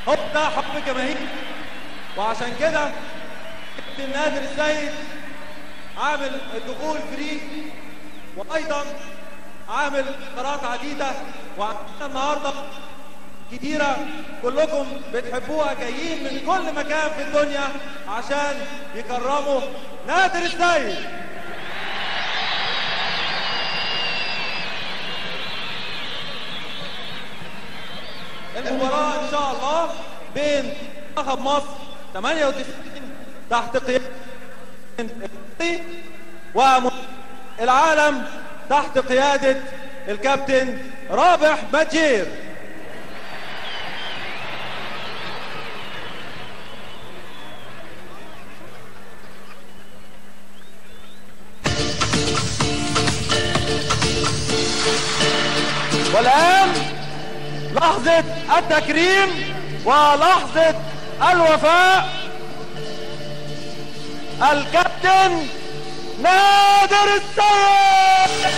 هو ده حب الجماهير وعشان كده كابتن نادر السيد عامل الدخول فري وايضا عامل قرارات عديده وعندنا النهارده كتيره كلكم بتحبوها جايين من كل مكان في الدنيا عشان يكرموا نادر السيد المباراة إن شاء الله بين منتخب مصر 98 تحت قيادة والعالم تحت قيادة الكابتن رابح بجير والآن لحظة التكريم ولحظة الوفاء الكابتن نادر السيد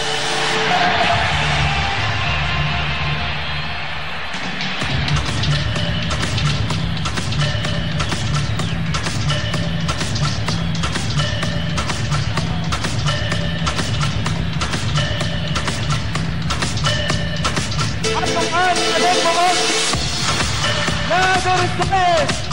حتى الآن نجم مصر نادر السيد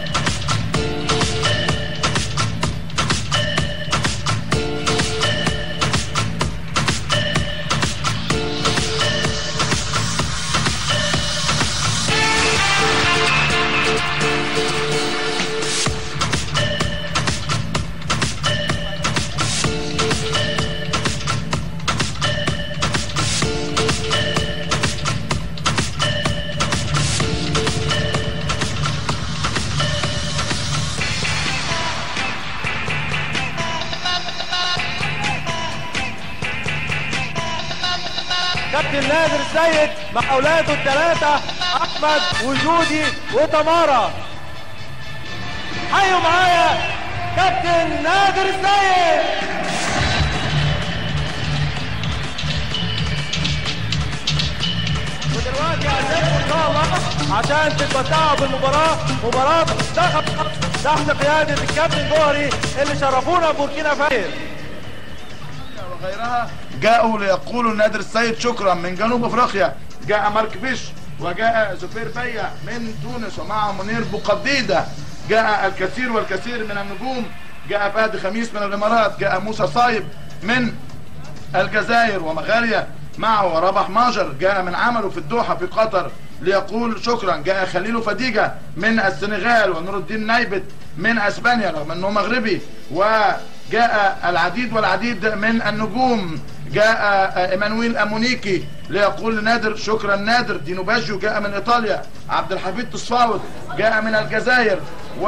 كابتن نادر السيد مع اولاده الثلاثه احمد وجودي وتمارا حيوا معايا كابتن نادر السيد ودلوقتي هسيبكم ان شاء الله عشان تتمتعوا بالمباراه مباراه منتخب مصر تحت قياده الكابتن جوهري اللي شرفونا بوركينا فاير وغيرها جاءوا ليقولوا لنادر السيد شكرا من جنوب افريقيا جاء مارك فيش وجاء زفير بيا من تونس ومعه منير بوقديده جاء الكثير والكثير من النجوم جاء فهد خميس من الامارات جاء موسى صايب من الجزائر ومغاريا معه وربح ماجر جاء من عمله في الدوحة في قطر ليقول شكرا جاء خليل فديجة من السنغال ونور الدين نايبت من اسبانيا رغم انه مغربي وجاء العديد والعديد من النجوم جاء ايمانويل امونيكي ليقول لنادر شكرا نادر دينو باجيو جاء من ايطاليا عبد الحفيد تصفاوت جاء من الجزائر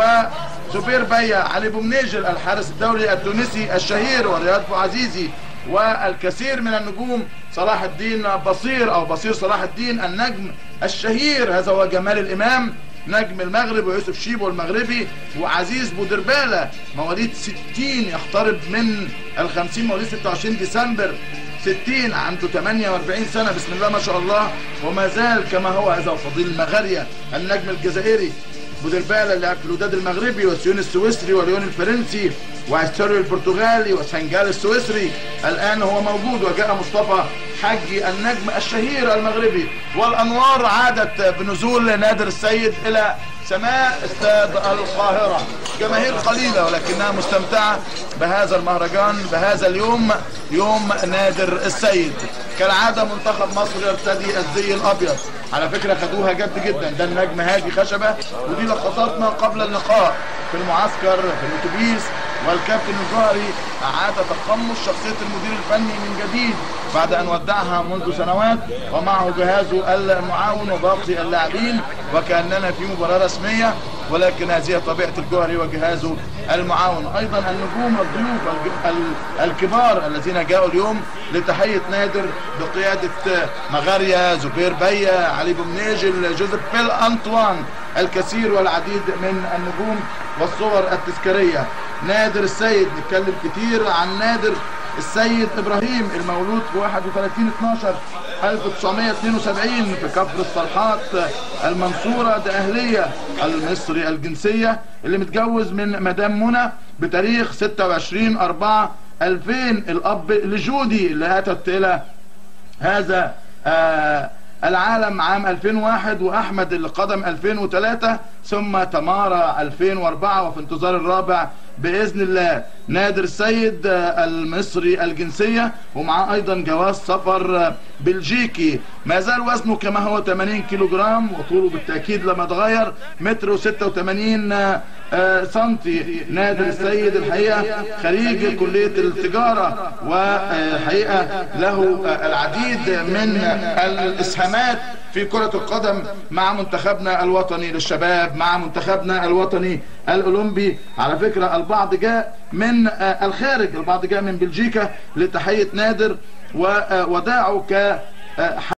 وزبير بيا علي بومنيجل الحارس الدولي التونسي الشهير ورياض بوعزيزي والكثير من النجوم صلاح الدين بصير او بصير صلاح الدين النجم الشهير هذا هو جمال الامام نجم المغرب ويوسف شيبو المغربي وعزيز بودربالة مواليد 60 يقترب من الخمسين مواليد 26 ديسمبر 60 عنده 48 سنة بسم الله ما شاء الله وما زال كما هو هذا فضيل المغارية النجم الجزائري بودربالة اللي في الوداد المغربي وسيون السويسري وليون الفرنسي واستوريو البرتغالي وسنجال السويسري الآن هو موجود وجاء مصطفى حجي النجم الشهير المغربي والأنوار عادت بنزول نادر السيد إلى سماء استاد القاهرة جماهير قليلة ولكنها مستمتعة بهذا المهرجان بهذا اليوم يوم نادر السيد كالعادة منتخب مصر يرتدي الزي الأبيض على فكرة خدوها جد جدا ده النجم هادي خشبة ودي لقطات ما قبل اللقاء في المعسكر في الأتوبيس والكابتن الجوهري أعاد تقمص شخصية المدير الفني من جديد بعد أن ودعها منذ سنوات ومعه جهازه المعاون وباقي اللاعبين وكأننا في مباراة رسمية ولكن هذه طبيعة الجوهري وجهازه المعاون أيضا النجوم الضيوف الج- ال- الكبار الذين جاءوا اليوم لتحية نادر بقيادة مغاريا زبير بيا علي بومنيجل جوزيف بيل أنطوان الكثير والعديد من النجوم والصور التذكارية نادر السيد نتكلم كتير عن نادر السيد ابراهيم المولود في 31 12 1972 في كفر الصالحات المنصورة ده أهلية المصري الجنسية اللي متجوز من مدام منى بتاريخ 26 4 2000 الأب لجودي اللي أتت إلى هذا آه العالم عام 2001 واحمد اللي قدم 2003 ثم تمارا 2004 وفي انتظار الرابع باذن الله نادر السيد المصري الجنسيه ومعاه ايضا جواز سفر بلجيكي ما زال وزنه كما هو 80 كيلو جرام وطوله بالتاكيد لما اتغير متر و86 سنتي نادر السيد الحقيقه خريج كليه التجاره وحقيقه له العديد من الاسهامات في كرة القدم مع منتخبنا الوطني للشباب مع منتخبنا الوطني الأولمبي على فكرة البعض جاء من الخارج البعض جاء من بلجيكا لتحية نادر ووداعه ك